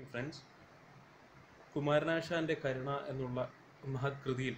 friends കുമാരനാശാന്റെ കരുണ എന്നുള്ള മഹത് കൃതിയിൽ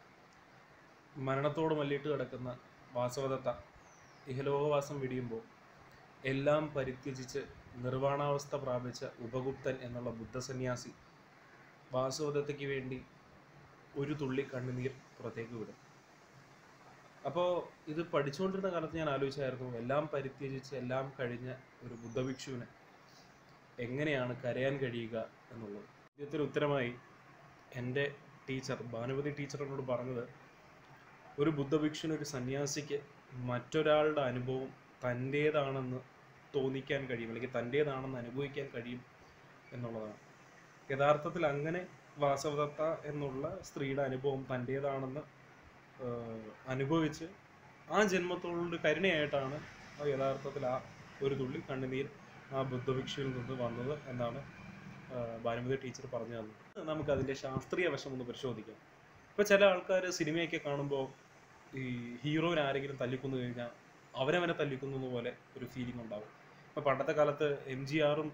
മരണത്തോട് മല്ലിട്ട് കിടക്കുന്ന വാസവദത്ത ഇഹലോകവാസം വെടിയുമ്പോൾ എല്ലാം പരിത്യജിച്ച് നിർവാണാവസ്ഥ പ്രാപിച്ച ഉപഗുപ്തൻ എന്നുള്ള ബുദ്ധസന്യാസി വാസവദത്തയ്ക്ക് വേണ്ടി ഒരു തുള്ളി കണ്ണുനീർ പുറത്തേക്ക് വിടും അപ്പോൾ ഇത് പഠിച്ചുകൊണ്ടിരുന്ന കാലത്ത് ഞാൻ ആലോചിച്ചായിരുന്നു എല്ലാം പരിത്യജിച്ച് എല്ലാം കഴിഞ്ഞ ഒരു ബുദ്ധഭിക്ഷുവിന് എങ്ങനെയാണ് കരയാൻ കഴിയുക എന്നുള്ളത് ഇദ്ദേഹത്തിന് ഉത്തരമായി എൻ്റെ ടീച്ചർ ഭാനുമതി ടീച്ചർ എന്നോട് പറഞ്ഞത് ഒരു ബുദ്ധഭിക്ഷുവിന് ഒരു സന്യാസിക്ക് മറ്റൊരാളുടെ അനുഭവം തൻ്റേതാണെന്ന് തോന്നിക്കാൻ കഴിയും അല്ലെങ്കിൽ തൻ്റേതാണെന്ന് അനുഭവിക്കാൻ കഴിയും എന്നുള്ളതാണ് യഥാർത്ഥത്തിൽ അങ്ങനെ വാസവദത്ത എന്നുള്ള സ്ത്രീയുടെ അനുഭവം തൻ്റേതാണെന്ന് ആഹ്, അനുഭവിച്ച് ആ ജന്മത്തോടുള്ള കരുണയായിട്ടാണ് ആ യഥാർത്ഥത്തിൽ ആ ഒരു തുള്ളി കണ്ണുനീർ ആ ബുദ്ധഭിക്ഷയിൽ നിന്ന് വന്നത് എന്നാണ് ആഹ്, ഭാനുമതി ടീച്ചർ പറഞ്ഞു തന്നത് നമുക്ക് അതിൻ്റെ ശാസ്ത്രീയ വശം ഒന്ന് പരിശോധിക്കാം ഇപ്പോൾ ചില ആൾക്കാർ സിനിമയൊക്കെ കാണുമ്പോൾ ഈ ഹീറോയിനെ ആരെങ്കിലും തല്ലിക്കൊന്നു കഴിഞ്ഞാൽ അവനവനെ തല്ലിക്കുന്നു പോലെ ഒരു ഫീലിംഗ് ഉണ്ടാവും ഇപ്പോൾ പണ്ടത്തെ കാലത്ത് എം ജി ആറും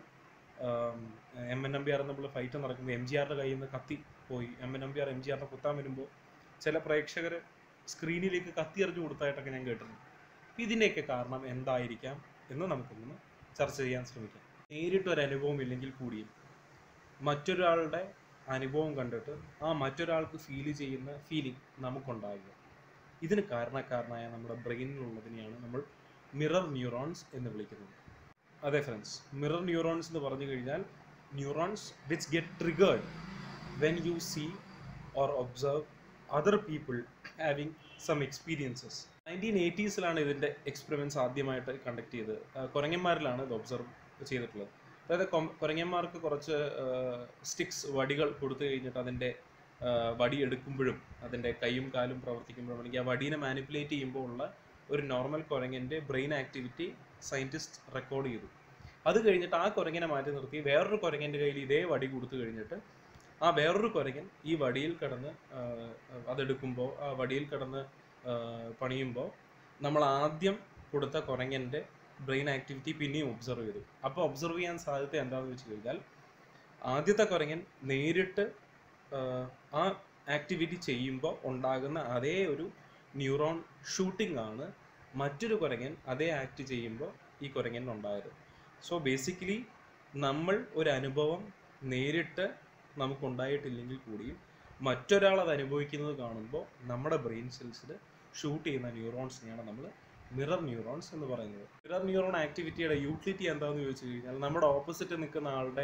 എം എൻ നമ്പ്യാറും നമ്മൾ ഫൈറ്റ് നടക്കുമ്പോൾ എം ജി ആറിൻ്റെ കയ്യിൽ നിന്ന് കത്തി പോയി M N Nambiar M G ആറിനെ കുത്താൻ വരുമ്പോൾ ചില പ്രേക്ഷകർ സ്ക്രീനിലേക്ക് കത്തി എറിഞ്ഞു കൊടുത്തായിട്ടൊക്കെ ഞാൻ കേട്ടിട്ടുണ്ട് അപ്പോൾ ഇതിൻ്റെയൊക്കെ കാരണം എന്തായിരിക്കാം എന്ന് നമുക്കൊന്ന് ചർച്ച ചെയ്യാൻ ശ്രമിക്കാം നേരിട്ടൊരു അനുഭവം ഇല്ലെങ്കിൽ കൂടിയും മറ്റൊരാളുടെ അനുഭവം കണ്ടിട്ട് ആ മറ്റൊരാൾക്ക് ഫീൽ ചെയ്യുന്ന ഫീലിംഗ് നമുക്കുണ്ടാകുക ഇതിന് കാരണക്കാരനായ നമ്മുടെ ബ്രെയിനിലുള്ളതിനെയാണ് നമ്മൾ മിറർ ന്യൂറോൺസ് എന്ന് വിളിക്കുന്നത് അതെ ഫ്രണ്ട്സ് മിറർ ന്യൂറോൺസ് എന്ന് പറഞ്ഞു കഴിഞ്ഞാൽ neurons which get triggered when you see or observe other people having some experiences nineteen എയ്റ്റീസിലാണ് ഇതിൻ്റെ എക്സ്പെരിമെൻറ്റ്സ് ആദ്യമായിട്ട് കണ്ടക്ട് ചെയ്തത് ആ, കുരങ്ങന്മാരിലാണ് ഇത് ഒബ്സർവ് ചെയ്തിട്ടുള്ളത് അതായത് കൊം- കുരങ്ങന്മാർക്ക് കുറച്ച് സ്റ്റിക്സ് വടികൾ കൊടുത്തു കഴിഞ്ഞിട്ട് അതിൻ്റെ ആ, വടി എടുക്കുമ്പോഴും അതിൻ്റെ കൈയും കാലും പ്രവർത്തിക്കുമ്പോഴും അല്ലെങ്കിൽ ആ വടീനെ മാനിപ്പുലേറ്റ് ചെയ്യുമ്പോൾ ഉള്ള ഒരു നോർമൽ കുരങ്ങൻ്റെ ബ്രെയിൻ ആക്ടിവിറ്റി സയൻറ്റിസ്റ്റ് റെക്കോർഡ് ചെയ്തു അത് കഴിഞ്ഞിട്ട് ആ കുരങ്ങനെ മാറ്റി നിർത്തി വേറൊരു കുരങ്ങൻ്റെ കയ്യിൽ ഇതേ വടി കൊടുത്തു കഴിഞ്ഞിട്ട് ആ വേറൊരു കുരങ്ങൻ ഈ വടിയിൽ കിടന്ന് ആ, അതെടുക്കുമ്പോൾ ആ വടിയിൽ കിടന്ന് ആ, പണിയുമ്പോൾ നമ്മൾ ആദ്യം കൊടുത്ത കുരങ്ങൻ്റെ ബ്രെയിൻ ആക്ടിവിറ്റി പിന്നെയും ഒബ്സർവ് ചെയ്തു അപ്പോൾ ഒബ്സർവ് ചെയ്യാൻ സാധ്യത എന്താണെന്ന് വെച്ച് കഴിഞ്ഞാൽ ആദ്യത്തെ കുരങ്ങൻ നേരിട്ട് ആഹ്, ആ ആക്ടിവിറ്റി ചെയ്യുമ്പോൾ ഉണ്ടാകുന്ന അതേ ഒരു ന്യൂറോൺ ഷൂട്ടിംഗ് ആണ് മറ്റൊരു കുരങ്ങൻ അതേ ആക്ട് ചെയ്യുമ്പോൾ ഈ കുരങ്ങൻ ഉണ്ടായത് സോ ബേസിക്കലി നമ്മൾ ഒരു അനുഭവം നേരിട്ട് നമുക്കുണ്ടായിട്ടില്ലെങ്കിൽ കൂടിയും മറ്റൊരാൾ അത് അനുഭവിക്കുന്നത് കാണുമ്പോൾ നമ്മുടെ ബ്രെയിൻ സെൽസിൽ ഷൂട്ട് ചെയ്യുന്ന ന്യൂറോൺസിനെയാണ് നമ്മൾ മിറർ ന്യൂറോൺസ് എന്ന് പറയുന്നത് മിറർ ന്യൂറോൺ ആക്ടിവിറ്റിയുടെ യൂട്ടിലിറ്റി എന്താണെന്ന് ചോദിച്ചു കഴിഞ്ഞാൽ നമ്മുടെ ഓപ്പോസിറ്റ് നിൽക്കുന്ന ആളുടെ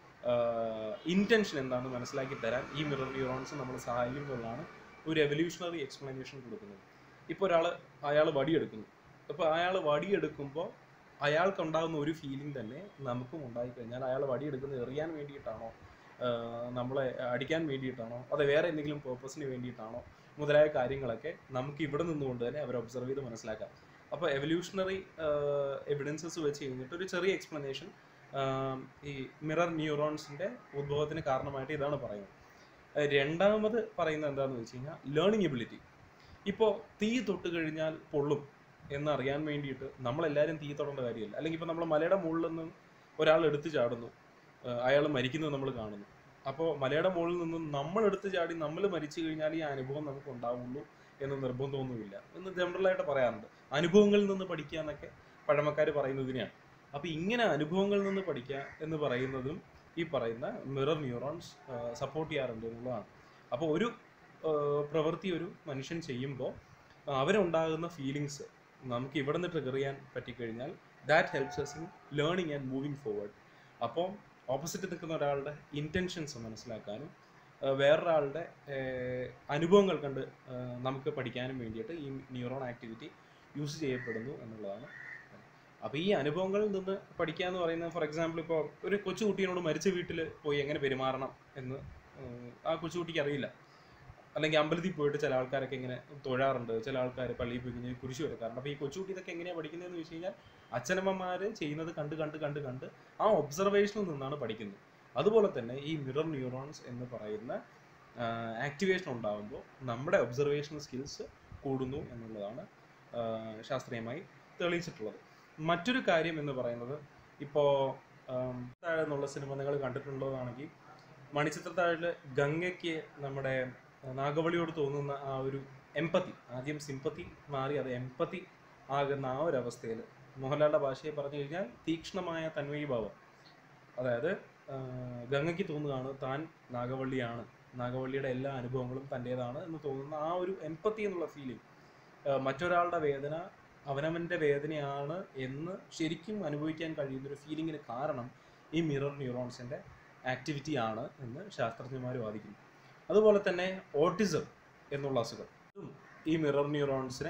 ഇൻറ്റൻഷൻ എന്താണെന്ന് മനസ്സിലാക്കി തരാൻ ഈ മിറർ ന്യൂറോൺസ് നമ്മൾ സഹായിക്കുമ്പോഴാണ് ഒരു എവല്യൂഷണറി എക്സ്പ്ലനേഷൻ കൊടുക്കുന്നത് ഇപ്പോൾ ഒരാൾ അയാൾ വടിയെടുക്കുന്നു അപ്പോൾ അയാൾ വടിയെടുക്കുമ്പോൾ അയാൾക്ക് ഉണ്ടാകുന്ന ഒരു ഫീലിംഗ് തന്നെ നമുക്കും ഉണ്ടായിക്കഴിഞ്ഞാൽ അയാൾ വടിയെടുക്കുന്നത് എറിയാൻ വേണ്ടിയിട്ടാണോ ആഹ് നമ്മളെ അടിക്കാൻ വേണ്ടിയിട്ടാണോ അത് വേറെ എന്തെങ്കിലും പേർപ്പസിന് വേണ്ടിയിട്ടാണോ മുതലായ കാര്യങ്ങളൊക്കെ നമുക്ക് ഇവിടെ നിന്നുകൊണ്ട് തന്നെ അവർ ഒബ്സർവ് ചെയ്ത് മനസ്സിലാക്കാം അപ്പോൾ എവല്യൂഷണറി എവിഡൻസസ് വെച്ച് കഴിഞ്ഞിട്ട് ഒരു ചെറിയ എക്സ്പ്ലനേഷൻ ഈ മിറർ ന്യൂറോൺസിൻ്റെ ഉദ്ഭവത്തിന് കാരണമായിട്ട് ഇതാണ് പറയുന്നത് അഹ് രണ്ടാമത് പറയുന്നത് എന്താണെന്ന് വെച്ച് കഴിഞ്ഞാൽ ലേണിംഗ് എബിലിറ്റി ഇപ്പോൾ തീ തൊട്ട് കഴിഞ്ഞാൽ പൊള്ളും എന്നറിയാൻ വേണ്ടിയിട്ട് നമ്മളെല്ലാവരും തീ തൊടേണ്ട കാര്യമില്ല അല്ലെങ്കിൽ ഇപ്പോൾ നമ്മൾ മലയുടെ മുകളിൽ നിന്ന് ഒരാൾ എടുത്തു ചാടുന്നു അയാൾ മരിക്കുന്നത് നമ്മൾ കാണുന്നു അപ്പോൾ മലയുടെ മുകളിൽ നിന്നും നമ്മൾ എടുത്തു ചാടി നമ്മൾ മരിച്ചു കഴിഞ്ഞാൽ ഈ അനുഭവം നമുക്ക് ഉണ്ടാവുള്ളൂ എന്ന് നിർബന്ധമൊന്നുമില്ല എന്ന് ജനറലായിട്ട് പറയാറുണ്ട് അനുഭവങ്ങളിൽ നിന്ന് പഠിക്കുക എന്നൊക്കെ പഴമക്കാർ പറയുന്നതിനെയാണ് അപ്പോൾ ഇങ്ങനെ അനുഭവങ്ങളിൽ നിന്ന് പഠിക്കുക എന്ന് പറയുന്നതും ഈ പറയുന്ന മിറർ ന്യൂറോൺസ് സപ്പോർട്ട് ചെയ്യാറുണ്ട് എന്നുള്ളതാണ് അപ്പോൾ ഒരു ആ, പ്രവൃത്തി ഒരു മനുഷ്യൻ ചെയ്യുമ്പോൾ അവരുണ്ടാകുന്ന ഫീലിങ്സ് നമുക്ക് ഇവിടെ നിന്ന് ട്രിഗർ ചെയ്യാൻ പറ്റിക്കഴിഞ്ഞാൽ that helps us in learning and moving forward അപ്പോൾ ഓപ്പോസിറ്റ് നിൽക്കുന്ന ഒരാളുടെ ഇൻറ്റൻഷൻസ് മനസ്സിലാക്കാനും ആ, വേറൊരാളുടെ ആ, അനുഭവങ്ങൾ കണ്ട് ആ, നമുക്ക് പഠിക്കാനും വേണ്ടിയിട്ട് ഈ ന്യൂറോൺ ആക്ടിവിറ്റി യൂസ് ചെയ്യപ്പെടുന്നു എന്നുള്ളതാണ് അപ്പോൾ ഈ അനുഭവങ്ങളിൽ നിന്ന് പഠിക്കുക എന്ന് പറയുന്നത് ഫോർ എക്സാമ്പിൾ ഇപ്പോൾ ഒരു കൊച്ചുകുട്ടീനോട് മരിച്ച വീട്ടിൽ പോയി എങ്ങനെ പെരുമാറണം എന്ന് ഉം, ആ കൊച്ചുകുട്ടിക്ക് അറിയില്ല അല്ലെങ്കിൽ അമ്പലത്തിൽ പോയിട്ട് ചില ആൾക്കാരൊക്കെ ഇങ്ങനെ തൊഴാറുണ്ട് ചില ആൾക്കാർ പള്ളിയിൽ പോയി കഴിഞ്ഞാൽ കുരിശ് വെക്കാറുണ്ട് അപ്പോൾ ഈ കൊച്ചുകുട്ടി ഇതൊക്കെ എങ്ങനെയാണ് പഠിക്കുന്നതെന്ന് വെച്ച് കഴിഞ്ഞാൽ അച്ഛനമ്മമാർ ചെയ്യുന്നത് കണ്ട് കണ്ട് കണ്ട് കണ്ട് ആ ഒബ്സർവേഷനിൽ നിന്നാണ് പഠിക്കുന്നത് അതുപോലെ തന്നെ ഈ മിറർ ന്യൂറോൺസ് എന്ന് പറയുന്ന ആക്ടിവേഷൻ ഉണ്ടാകുമ്പോൾ നമ്മുടെ ഒബ്സർവേഷൻ സ്കിൽസ് കൂടുന്നു എന്നുള്ളതാണ് ആ, ശാസ്ത്രീയമായി തെളിയിച്ചിട്ടുള്ളത് മറ്റൊരു കാര്യം എന്ന് പറയുന്നത് ഇപ്പോൾ ആം, താഴെ എന്നുള്ള സിനിമ നിങ്ങൾ കണ്ടിട്ടുള്ളതാണെങ്കിൽ മണിച്ചിത്രത്താഴിൽ ഗംഗയ്ക്ക് നമ്മുടെ നാഗവളിയോട് തോന്നുന്ന ആ ഒരു എമ്പത്തി ആദ്യം സിമ്പത്തി മാറി അത് എമ്പത്തി ആകുന്ന ആ ഒരു അവസ്ഥയിൽ മോഹൻലാലിൻ്റെ ഭാഷയെ പറഞ്ഞു കഴിഞ്ഞാൽ തീക്ഷ്ണമായ തന്മയീഭാവം അതായത് ആ, ഗംഗയ്ക്ക് തോന്നുകയാണ് താൻ നാഗവള്ളിയാണ് നാഗവള്ളിയുടെ എല്ലാ അനുഭവങ്ങളും തൻ്റേതാണ് എന്ന് തോന്നുന്ന ആ ഒരു എമ്പത്തി എന്നുള്ള ഫീലിംഗ് മറ്റൊരാളുടെ വേദന അവനവൻ്റെ വേദനയാണ് എന്ന് ശരിക്കും അനുഭവിക്കാൻ കഴിയുന്നൊരു ഫീലിങ്ങിന് കാരണം ഈ മിറർ ന്യൂറോൺസിൻ്റെ ആക്ടിവിറ്റി ആണ് എന്ന് ശാസ്ത്രജ്ഞന്മാർ വാദിക്കുന്നു അതുപോലെ തന്നെ ഓട്ടിസം എന്നുള്ള അസുഖം ഇതും ഈ മിറർ ന്യൂറോൺസിനെ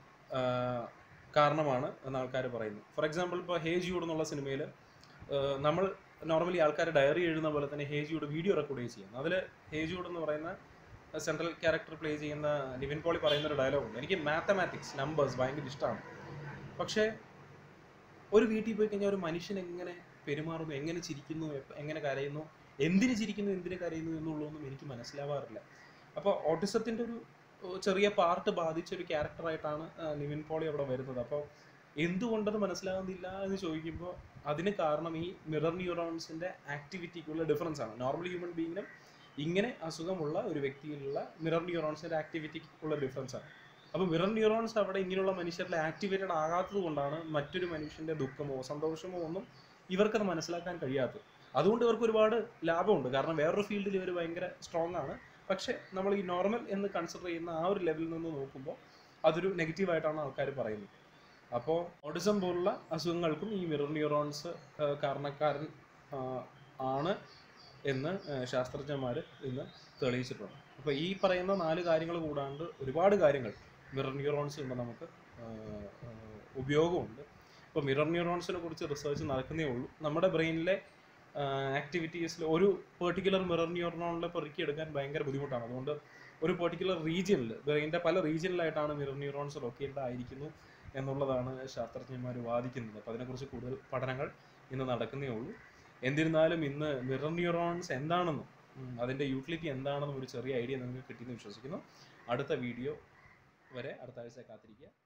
കാരണമാണ് എന്ന് ആൾക്കാർ പറയുന്നു ഫോർ എക്സാമ്പിൾ ഇപ്പോൾ ഹേ ജൂഡ് എന്നുള്ള സിനിമയിൽ നമ്മൾ നോർമലി ആൾക്കാർ ഡയറി എഴുതുന്ന പോലെ തന്നെ ഹേ ജൂഡ് വീഡിയോ റെക്കോർഡ് ചെയ്യുന്നത് അതിൽ ഹേ ജൂഡ് എന്ന് പറയുന്ന സെൻട്രൽ ക്യാരക്ടർ പ്ലേ ചെയ്യുന്ന നിവിൻ പോളി പറയുന്ന ഒരു ഡയലോഗുണ്ട് എനിക്ക് മാത്തമാറ്റിക്സ് നമ്പേഴ്സ് ഭയങ്കര ഇഷ്ടമാണ് പക്ഷേ ഒരു വീട്ടിൽ പോയി കഴിഞ്ഞാൽ ഒരു മനുഷ്യൻ എങ്ങനെ പെരുമാറുന്നു എങ്ങനെ ചിരിക്കുന്നു എപ്പ- എങ്ങനെ കരയുന്നു എന്തിന് ചിരിക്കുന്നു എന്തിന് കരയുന്നു എന്നുള്ളതൊന്നും എനിക്ക് മനസ്സിലാവാറില്ല അപ്പോൾ ഓട്ടിസത്തിൻ്റെ ഒരു ഏഹ്, ചെറിയ പാർട്ട് ബാധിച്ച ഒരു ക്യാരക്ടറായിട്ടാണ് ഏഹ്, നിവിൻ പോളി അവിടെ വരുന്നത് അപ്പോൾ എന്തുകൊണ്ടത് മനസ്സിലാകുന്നില്ല എന്ന് ചോദിക്കുമ്പോൾ അതിന് കാരണം ഈ മിറർ ന്യൂറോൺസിൻ്റെ ആക്ടിവിറ്റിക്കുള്ള ഡിഫറൻസ് ആണ് നോർമൽ ഹ്യൂമൻ ബീങ്ങിനും ഇങ്ങനെ അസുഖമുള്ള ഒരു വ്യക്തിയിലുള്ള മിറർ ന്യൂറോൺസിൻ്റെ ആക്ടിവിറ്റിക്കുള്ള ഡിഫറൻസ് ആണ് അപ്പോൾ മിറർ ന്യൂറോൺസ് അവിടെ ഇങ്ങനെയുള്ള മനുഷ്യരിൽ ആക്ടിവേറ്റഡ് ആകാത്തത് കൊണ്ടാണ് മറ്റൊരു മനുഷ്യൻ്റെ ദുഃഖമോ സന്തോഷമോ ഒന്നും ഇവർക്കത് മനസ്സിലാക്കാൻ കഴിയാത്തത് അതുകൊണ്ട് ഇവർക്ക് ഒരുപാട് ലാഭമുണ്ട് കാരണം വേറൊരു ഫീൽഡിൽ ഇവർ ഭയങ്കര സ്ട്രോങ് ആണ് പക്ഷേ നമ്മൾ ഈ നോർമൽ എന്ന് കൺസിഡർ ചെയ്യുന്ന ആ ഒരു ലെവലിൽ നിന്ന് നോക്കുമ്പോൾ അതൊരു നെഗറ്റീവായിട്ടാണ് ആൾക്കാർ പറയുന്നത് അപ്പോൾ ഓട്ടിസം പോലുള്ള അസുഖങ്ങൾക്കും ഈ മിറർ ന്യൂറോൺസ് കാരണക്കാരൻ ആ, ആണ് എന്ന് ശാസ്ത്രജ്ഞന്മാർ ഇന്ന് തെളിയിച്ചിട്ടുണ്ട് അപ്പോൾ ഈ പറയുന്ന നാല് കാര്യങ്ങൾ കൂടാണ്ട് ഒരുപാട് കാര്യങ്ങൾ മിറർ ന്യൂറോൺസ് ഇന്ന് നമുക്ക് ആ, ആ, ഉപയോഗമുണ്ട് ഇപ്പോൾ മിറർ ന്യൂറോൺസിനെ കുറിച്ച് റിസർച്ച് നടക്കുന്നേ ഉള്ളൂ നമ്മുടെ ബ്രെയിനിലെ ആക്ടിവിറ്റീസിൽ ഒരു പെർട്ടിക്കുലർ മിറർ ന്യൂറോണിനെ പെറുക്കിയെടുക്കാൻ ഭയങ്കര ബുദ്ധിമുട്ടാണ് അതുകൊണ്ട് ഒരു പെർട്ടിക്കുലർ റീജിയനിൽ ബ്രെയിനിൻ്റെ പല റീജിയനിലായിട്ടാണ് മിറർ ന്യൂറോൺസ് ലൊക്കേറ്റ് ആയിരിക്കുന്നു എന്നുള്ളതാണ് ശാസ്ത്രജ്ഞന്മാർ വാദിക്കുന്നത് അപ്പോൾ അതിനെക്കുറിച്ച് കൂടുതൽ പഠനങ്ങൾ ഇന്ന് നടക്കുന്നേ ഉള്ളൂ എന്നിരുന്നാലും ഇന്ന് മിറർ ന്യൂറോൺസ് എന്താണെന്നും ഉം, അതിൻ്റെ യൂട്ടിലിറ്റി എന്താണെന്നും ഒരു ചെറിയ ഐഡിയ നിങ്ങൾക്ക് കിട്ടിയെന്ന് വിശ്വസിക്കുന്നു അടുത്ത വീഡിയോ വരെ അടുത്ത ആഴ്ച കാത്തിരിക്കുക